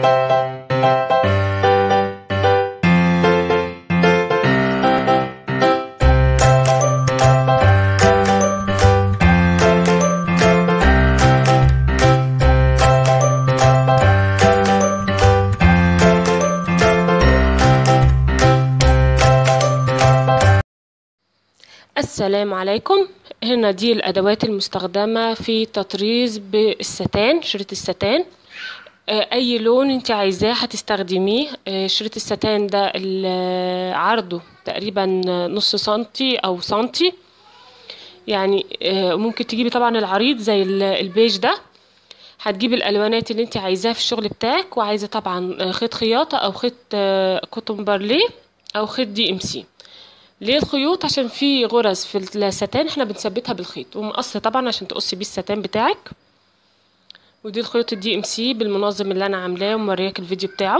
السلام عليكم هنا دي الأدوات المستخدمة في تطريز بالستان شريط الستان آه، أي لون انت عايزاه هتستخدميه آه، شريط الستان ده ال- عرضه تقريبا نص سنتي أو سنتي يعني آه، ممكن تجيبي طبعا العريض زي ال- البيج ده هتجيبي الالوانات اللي انت عايزاها في الشغل بتاعك وعايزه طبعا آه، خيط خياطه او خيط آه، كوتون بارليه او خيط دي ام سي ليه الخيوط عشان في غرز في الستان احنا بنثبتها بالخيط ومقص طبعا عشان تقصي بيه الستان بتاعك ودي الخيوط الدي ام سي بالمنظم اللي انا عاملاه ومورياك الفيديو بتاعه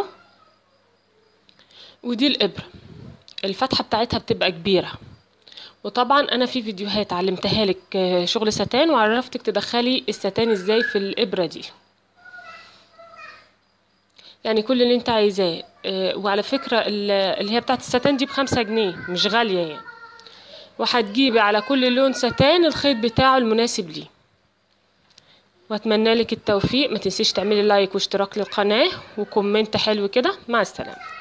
ودي الابره الفتحه بتاعتها بتبقى كبيره وطبعا انا في فيديوهات علمتها لك آه، شغل ستان وعرفتك تدخلي الستان ازاي في الابره دي يعني كل اللي انت عايزاه آه، وعلى فكرة ال- اللي هي بتاعت الستان دي بخمسة جنيه مش غالية يعني وهتجيبي على كل لون ستان الخيط بتاعه المناسب ليه واتمنى لك التوفيق ما تنسيش تعملي لايك واشتراك للقناة وكومنت حلو كده مع السلامة